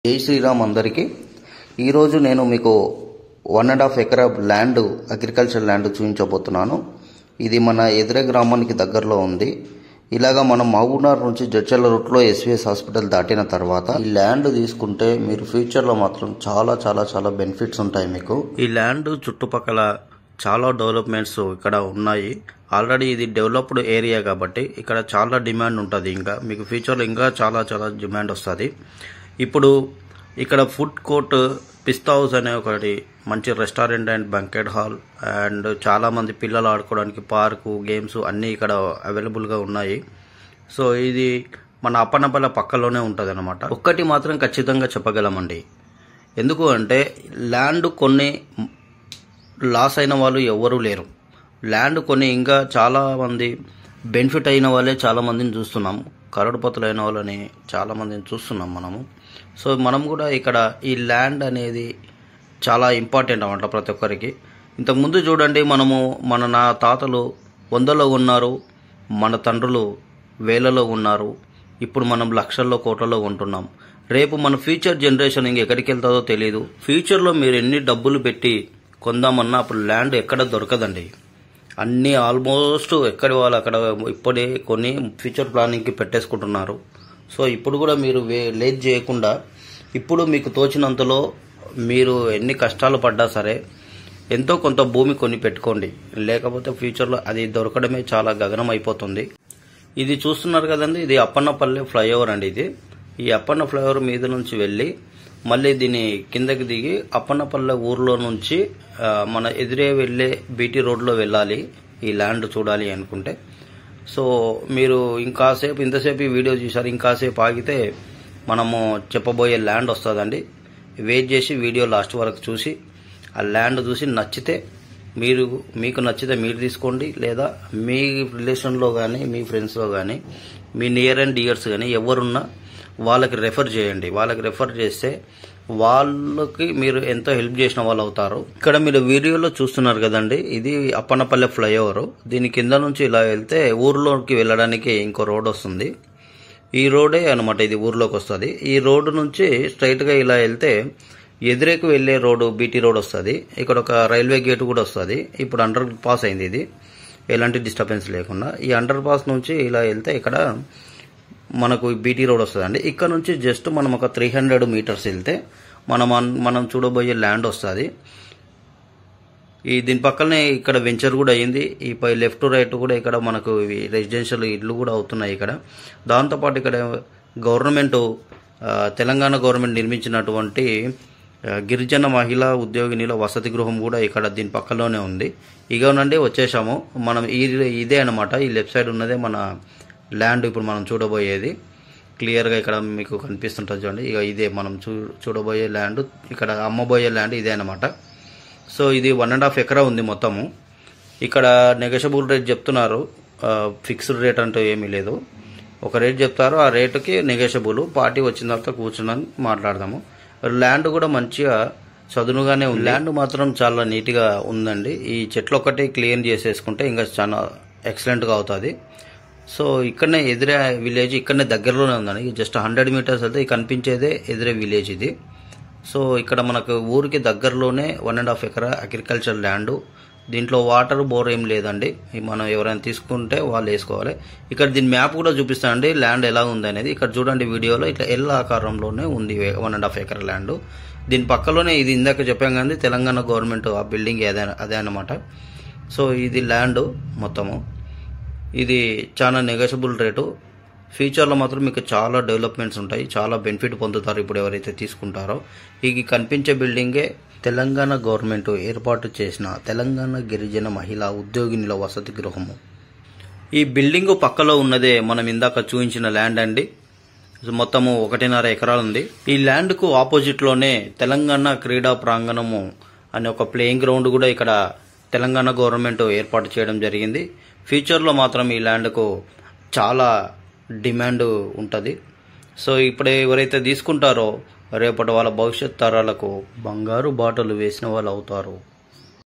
జై శ్రీరామ్ అందరికీ ఈరోజు నేను మీకు వన్ అండ్ హాఫ్ ఎకరా ల్యాండ్ అగ్రికల్చర్ ల్యాండ్ చూపించబోతున్నాను ఇది మన ఎదురే గ్రామానికి దగ్గరలో ఉంది ఇలాగా మనం మహబూబ్నగర్ నుంచి జడ్చర్ల రూట్లో ఎస్విఎస్ హాస్పిటల్ దాటిన తర్వాత ఈ ల్యాండ్ తీసుకుంటే మీరు ఫ్యూచర్లో మాత్రం చాలా చాలా చాలా బెనిఫిట్స్ ఉంటాయి మీకు ఈ ల్యాండ్ చుట్టుపక్కల చాలా డెవలప్మెంట్స్ ఇక్కడ ఉన్నాయి ఆల్రెడీ ఇది డెవలప్డ్ ఏరియా కాబట్టి ఇక్కడ చాలా డిమాండ్ ఉంటుంది ఇంకా మీకు ఫ్యూచర్లో ఇంకా చాలా చాలా డిమాండ్ వస్తుంది ఇప్పుడు ఇక్కడ ఫుడ్ కోర్ట్ పిస్తా హౌస్ అనే ఒకటి మంచి restaurant and banquet hall and చాలా మంది పిల్లలు ఆడుకోవడానికి పార్కు గేమ్స్ అన్నీ ఇక్కడ అవైలబుల్గా ఉన్నాయి సో ఇది మన అప్పనపల్ల పక్కలోనే ఉంటుంది అనమాట ఒక్కటి మాత్రం ఖచ్చితంగా చెప్పగలమండి ఎందుకు అంటే ల్యాండ్ కొన్ని లాస్ అయిన వాళ్ళు ఎవ్వరూ లేరు ల్యాండ్ కొని ఇంకా చాలా మంది బెనిఫిట్ అయిన వాళ్ళే చాలా మందిని చూస్తున్నాం కరోడుపతులు అయిన వాళ్ళని చాలా మందిని చూస్తున్నాం మనము సో మనం కూడా ఇక్కడ ఈ ల్యాండ్ అనేది చాలా ఇంపార్టెంట్ అన్నమాట ప్రతి ఒక్కరికి ఇంతకుముందు చూడండి మనము మన నా తాతలు వందలో ఉన్నారు మన తండ్రులు వేలలో ఉన్నారు ఇప్పుడు మనం లక్షల్లో కోట్లలో ఉంటున్నాం రేపు మన ఫ్యూచర్ జనరేషన్ ఇంకెక్కడికి వెళ్తుందో తెలియదు ఫ్యూచర్లో మీరు ఎన్ని డబ్బులు పెట్టి కొందామన్నా అప్పుడు ల్యాండ్ ఎక్కడ దొరకదండి అన్నీ ఆల్మోస్ట్ ఎక్కడి వాళ్ళు అక్కడ ఇప్పుడే కొన్ని ఫ్యూచర్ ప్లానింగ్కి పెట్టేసుకుంటున్నారు సో ఇప్పుడు కూడా మీరు వే లేట్ చేయకుండా ఇప్పుడు మీకు తోచినంతలో మీరు ఎన్ని కష్టాలు పడ్డా సరే ఎంతో కొంత భూమి కొని పెట్టుకోండి లేకపోతే ఫ్యూచర్లో అది దొరకడమే చాలా గగనం అయిపోతుంది ఇది చూస్తున్నారు కదండి ఇది అప్పన్నపల్లె ఫ్లైఓవర్ అండి ఇది ఈ అప్పన్న ఫ్లైఓవర్ మీద నుంచి వెళ్ళి మళ్ళీ దీన్ని కిందకి దిగి అప్పన్నపల్లె ఊర్లో నుంచి ఆ, మన ఎదురే వెళ్ళే బీటీ రోడ్లో వెళ్ళాలి ఈ ల్యాండ్ చూడాలి అనుకుంటే సో మీరు ఇంకాసేపు ఇంతసేపు ఈ వీడియో చూసారు ఇంకాసేపు ఆగితే మనము చెప్పబోయే ల్యాండ్ వస్తుందండి వెయిట్ చేసి వీడియో లాస్ట్ వరకు చూసి ఆ ల్యాండ్ చూసి నచ్చితే మీరు మీకు నచ్చితే మీరు తీసుకోండి లేదా మీ రిలేషన్లో కానీ మీ ఫ్రెండ్స్లో కానీ మీ నియర్ అండ్ డియర్స్ కానీ ఎవరున్నా వాళ్ళకి రెఫర్ చేయండి వాళ్ళకి రెఫర్ చేస్తే వాళ్ళకి మీరు ఎంతో హెల్ప్ చేసిన వాళ్ళు అవుతారు ఇక్కడ మీరు వీడియోలో చూస్తున్నారు కదండి ఇది అప్పన్నపల్లె ఫ్లైఓవర్ దీని కింద నుంచి ఇలా వెళ్తే ఊర్లోకి వెళ్ళడానికి ఇంకో రోడ్ వస్తుంది ఈ రోడే అనమాట ఇది ఊర్లోకి వస్తుంది ఈ రోడ్డు నుంచి స్ట్రైట్గా ఇలా వెళ్తే ఎదురేకు వెళ్ళే రోడ్డు బీటీ రోడ్ వస్తుంది ఇక్కడ ఒక రైల్వే గేట్ కూడా వస్తుంది ఇప్పుడు అండర్ పాస్ అయింది ఇది ఎలాంటి డిస్టర్బెన్స్ లేకుండా ఈ అండర్ పాస్ నుంచి ఇలా వెళ్తే ఇక్కడ మనకు బీటీ రోడ్ వస్తుందండి ఇక్కడ నుంచి జస్ట్ మనం ఒక త్రీ హండ్రెడ్ మీటర్స్ వెళ్తే మనం అన్- మనం చూడబోయే ల్యాండ్ వస్తుంది ఈ దీని పక్కనే ఇక్కడ వెంచర్ కూడా అయ్యింది ఈ పై లెఫ్ట్ రైట్ కూడా ఇక్కడ మనకు ఇవి రెసిడెన్షియల్ ఇల్లు కూడా అవుతున్నాయి ఇక్కడ దాంతోపాటు ఇక్కడ గవర్నమెంట్ ఆ, తెలంగాణ గవర్నమెంట్ నిర్మించినటువంటి ఆ, గిరిజన మహిళా ఉద్యోగినిల వసతి గృహం కూడా ఇక్కడ దీని పక్కలోనే ఉంది ఇగోనండి వచ్చేసాము మనం ఈ ఇదే అనమాట ఈ లెఫ్ట్ సైడ్ ఉన్నదే మన ల్యాండ్ ఇప్పుడు మనం చూడబోయేది క్లియర్గా ఇక్కడ మీకు కనిపిస్తుంటుంది చూడండి ఇక ఇదే మనం చూ చూడబోయే ల్యాండ్ ఇక్కడ అమ్మబోయే ల్యాండ్ ఇదే అనమాట సో ఇది వన్ అండ్ హాఫ్ ఎకరా ఉంది మొత్తము ఇక్కడ నెగోషియబుల్ రేట్ చెప్తున్నారు ఫిక్స్డ్ రేట్ అంటూ ఏమీ లేదు ఒక రేట్ చెప్తారు ఆ రేటుకి నెగోషియబుల్ పార్టీ వచ్చిన తర్వాత కూర్చున్నాను మాట్లాడదాము ల్యాండ్ కూడా మంచిగా చదునుగానే ఉంది ల్యాండ్ మాత్రం చాలా నీట్గా ఉందండి ఈ చెట్లు ఒకటి క్లీన్ చేసేసుకుంటే ఇంకా చాలా ఎక్సలెంట్గా అవుతుంది సో ఇక్కడనే ఎదురే విలేజ్ ఇక్కడనే దగ్గరలోనే ఉందండి జస్ట్ హండ్రెడ్ మీటర్స్ అయితే కనిపించేదే ఎదురే విలేజ్ ఇది సో ఇక్కడ మనకు ఊరికి దగ్గరలోనే వన్ అండ్ హాఫ్ ఎకరా అగ్రికల్చర్ ల్యాండ్ దీంట్లో వాటర్ బోర్ ఏం లేదండి ఈ మనం ఎవరైనా తీసుకుంటే వాళ్ళు వేసుకోవాలి ఇక్కడ దీని మ్యాప్ కూడా చూపిస్తానండి ల్యాండ్ ఎలా ఉంది అనేది ఇక్కడ చూడండి వీడియోలో ఇట్లా ఎల్ ఆకారంలోనే ఉంది one and half acre land దీని పక్కలోనే ఇది ఇందాక చెప్పాం కానీ తెలంగాణ గవర్నమెంట్ ఆ బిల్డింగ్ అదే అదే అనమాట సో ఇది ల్యాండ్ మొత్తము ఇది చాలా నెగోషియబుల్ రేటు ఫ్యూచర్లో మాత్రం మీకు చాలా డెవలప్మెంట్స్ ఉంటాయి చాలా బెనిఫిట్ పొందుతారు ఇప్పుడు ఎవరైతే తీసుకుంటారో ఈ కనిపించే బిల్డింగే తెలంగాణ గవర్నమెంట్ ఏర్పాటు చేసిన తెలంగాణ గిరిజన మహిళా ఉద్యోగినిల వసతి గృహము ఈ బిల్డింగ్ పక్కలో ఉన్నదే మనం ఇందాక చూపించిన ల్యాండ్ అండి మొత్తము ఒకటిన్నర ఎకరాలు ఉంది ఈ ల్యాండ్ కు ఆపోజిట్ లోనే తెలంగాణ క్రీడా ప్రాంగణము అనే ఒక ప్లేయింగ్ గ్రౌండ్ కూడా ఇక్కడ తెలంగాణ గవర్నమెంట్ ఏర్పాటు చేయడం జరిగింది ఫ్యూచర్లో మాత్రం ఈ ల్యాండ్కు చాలా డిమాండ్ ఉంటుంది సో ఇప్పుడు ఎవరైతే తీసుకుంటారో రేపటి వాళ్ళ భవిష్యత్ తరాలకు బంగారు బాటలు వేసిన వాళ్ళు అవుతారు